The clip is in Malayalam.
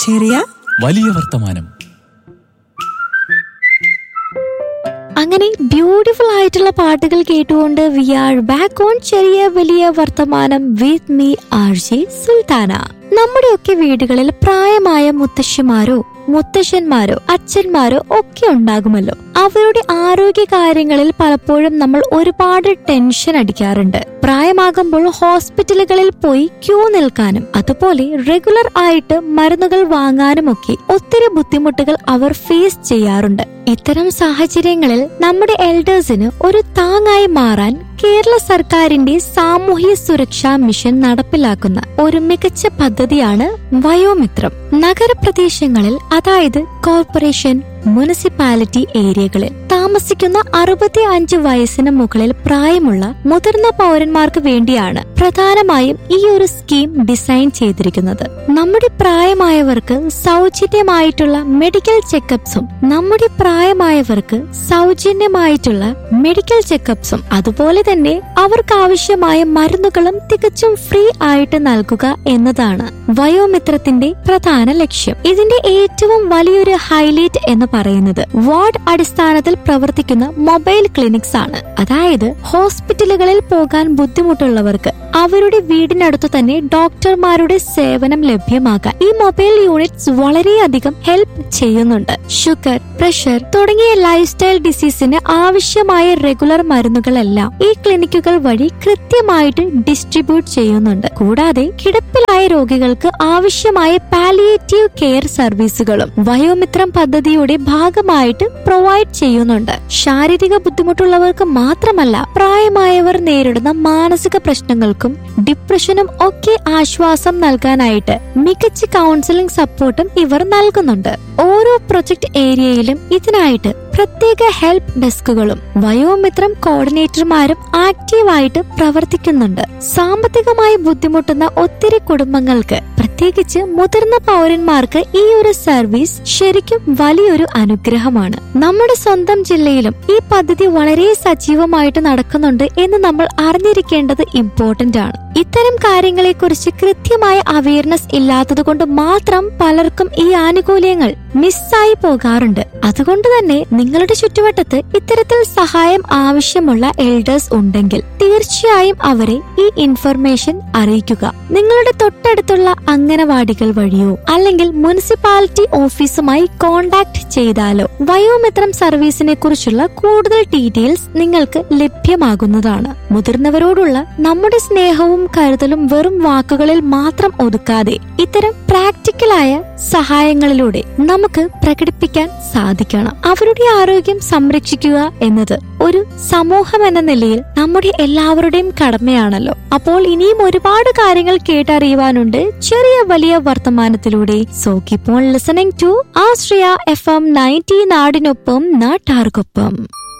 ചെറിയ വലിയ വർത്തമാനം അങ്ങനെ ബ്യൂട്ടിഫുൾ ആയിട്ടുള്ള പാട്ടുകൾ കേട്ടുകൊണ്ട് വി ആർ ബാക്ക് ഓൺ ചെറിയ വലിയ വർത്തമാനം with me R J Sultana നമ്മുടെയൊക്കെ വീടുകളിൽ പ്രായമായ മുത്തശ്ശിമാരോ മുത്തശ്ശന്മാരോ അച്ഛന്മാരോ ഒക്കെ ഉണ്ടാകുമല്ലോ അവരുടെ ആരോഗ്യ കാര്യങ്ങളിൽ പലപ്പോഴും നമ്മൾ ഒരുപാട് ടെൻഷൻ അടിക്കാറുണ്ട് പ്രായമാകുമ്പോൾ ഹോസ്പിറ്റലുകളിൽ പോയി ക്യൂ നിൽക്കാനും അതുപോലെ റെഗുലർ ആയിട്ട് മരുന്നുകൾ വാങ്ങാനുമൊക്കെ ഒത്തിരി ബുദ്ധിമുട്ടുകൾ അവർ ഫേസ് ചെയ്യാറുണ്ട് ഇത്തരം സാഹചര്യങ്ങളിൽ നമ്മുടെ എൽഡേഴ്സിന് ഒരു താങ്ങായി മാറാൻ കേരള സർക്കാരിന്റെ സാമൂഹ്യ സുരക്ഷാ മിഷൻ നടപ്പിലാക്കുന്ന ഒരു മികച്ച പദ്ധതിയാണ് വയോമിത്രം നഗരപ്രദേശങ്ങളിൽ അതായത് കോർപ്പറേഷൻ മുനിസിപ്പാലിറ്റി ഏരിയകളിൽ താമസിക്കുന്ന അറുപത്തി അഞ്ച് വയസ്സിന് മുകളിൽ പ്രായമുള്ള മുതിർന്ന പൗരന്മാർക്ക് വേണ്ടിയാണ് പ്രധാനമായും ഈ ഒരു സ്കീം ഡിസൈൻ ചെയ്തിരിക്കുന്നത് നമ്മുടെ പ്രായമായവർക്ക് സൗജന്യമായിട്ടുള്ള മെഡിക്കൽ ചെക്കപ്സും നമ്മുടെ പ്രായമായവർക്ക് സൗജന്യമായിട്ടുള്ള മെഡിക്കൽ ചെക്കപ്സും അതുപോലെ തന്നെ അവർക്ക് ആവശ്യമായ മരുന്നുകളും തികച്ചും ഫ്രീ ആയിട്ട് നൽകുക എന്നതാണ് വയോമിത്രത്തിന്റെ പ്രധാന ലക്ഷ്യം ഇതിന്റെ ഏറ്റവും വലിയൊരു ഹൈലൈറ്റ് എന്ന് പറയുന്നത് വാർഡ് അടിസ്ഥാനത്തിൽ പ്രവർത്തിക്കുന്ന മൊബൈൽ ക്ലിനിക്സ് ആണ് അതായത് ഹോസ്പിറ്റലുകളിൽ പോകാൻ ബുദ്ധിമുട്ടുള്ളവർക്ക് അവരുടെ വീടിനടുത്ത് തന്നെ ഡോക്ടർമാരുടെ സേവനം ലഭ്യമാക്കാൻ ഈ മൊബൈൽ യൂണിറ്റ്സ് വളരെയധികം ഹെൽപ്പ് ചെയ്യുന്നുണ്ട് ഷുഗർ പ്രഷർ തുടങ്ങിയ ലൈഫ് സ്റ്റൈൽ ഡിസീസിന് ആവശ്യമായ റെഗുലർ മരുന്നുകളെല്ലാം ഈ ക്ലിനിക്കുകൾ വഴി കൃത്യമായിട്ട് ഡിസ്ട്രിബ്യൂട്ട് ചെയ്യുന്നുണ്ട് കൂടാതെ കിടപ്പിലായ രോഗികൾക്ക് ആവശ്യമായ പാലിയേറ്റീവ് കെയർ സർവീസുകളും വയോമിത്രം പദ്ധതിയുടെ ഭാഗമായിട്ട് പ്രൊവൈഡ് ചെയ്യുന്നുണ്ട് ശാരീരിക ബുദ്ധിമുട്ടുള്ളവർക്ക് മാത്രമല്ല പ്രായമായവർ നേരിടുന്ന മാനസിക പ്രശ്നങ്ങൾക്കും ഡിപ്രഷനും ഒക്കെ ആശ്വാസം നൽകാനായിട്ട് മികച്ച കൗൺസിലിംഗ് സപ്പോർട്ടും ഇവർ നൽകുന്നുണ്ട് ഓരോ പ്രൊജക്ട് ഏരിയയിലും ഇതിനായിട്ട് പ്രത്യേക ഹെൽപ്പ് ഡെസ്കുകളും വയോമിത്രം കോർഡിനേറ്റർമാരും ആക്റ്റീവായിട്ട് പ്രവർത്തിക്കുന്നുണ്ട് സാമ്പത്തികമായി ബുദ്ധിമുട്ടുന്ന ഒത്തിരി കുടുംബങ്ങൾക്ക് പ്രത്യേകിച്ച് മുതിർന്ന പൗരന്മാർക്ക് ഈ ഒരു സർവീസ് ശരിക്കും വലിയൊരു അനുഗ്രഹമാണ് നമ്മുടെ സ്വന്തം ജില്ലയിലും ഈ പദ്ധതി വളരെ സജീവമായിട്ട് നടക്കുന്നുണ്ട് എന്ന് നമ്മൾ അറിഞ്ഞിരിക്കേണ്ടത് ഇമ്പോർട്ടന്റ് ആണ് ഇത്തരം കാര്യങ്ങളെക്കുറിച്ച് കൃത്യമായ അവയർനെസ് ഇല്ലാത്തത് കൊണ്ട് മാത്രം പലർക്കും ഈ ആനുകൂല്യങ്ങൾ മിസ്സായി പോകാറുണ്ട് അതുകൊണ്ട് തന്നെ നിങ്ങളുടെ ചുറ്റുവട്ടത്ത് ഇത്തരത്തിൽ സഹായം ആവശ്യമുള്ള എൽഡേഴ്സ് ഉണ്ടെങ്കിൽ തീർച്ചയായും അവരെ ഈ ഇൻഫർമേഷൻ അറിയിക്കുക നിങ്ങളുടെ തൊട്ടടുത്തുള്ള അംഗനവാടികൾ വഴിയോ അല്ലെങ്കിൽ മുനിസിപ്പാലിറ്റി ഓഫീസുമായി കോണ്ടാക്ട് ചെയ്താലോ വയോമിത്രം സർവീസിനെ കുറിച്ചുള്ള കൂടുതൽ ഡീറ്റെയിൽസ് നിങ്ങൾക്ക് ലഭ്യമാകുന്നതാണ് മുതിർന്നവരോടുള്ള നമ്മുടെ സ്നേഹവും കരുതലും വെറും വാക്കുകളിൽ മാത്രം ഒതുക്കാതെ ഇത്തരം പ്രാക്ടിക്കലായ സഹായങ്ങളിലൂടെ നമുക്ക് പ്രകടിപ്പിക്കാൻ സാധിക്കണം അവരുടെ ആരോഗ്യം സംരക്ഷിക്കുക എന്നത് ഒരു സമൂഹം എന്ന നിലയിൽ നമ്മുടെ എല്ലാവരുടെയും കടമയാണല്ലോ അപ്പോൾ ഇനിയും ഒരുപാട് കാര്യങ്ങൾ കേട്ടറിയുവാനുണ്ട് ചെറിയ വലിയ വർത്തമാനത്തിലൂടെ so keep on listening to Ashraya F M ninety നാടിനൊപ്പം നാട്ടാർക്കൊപ്പം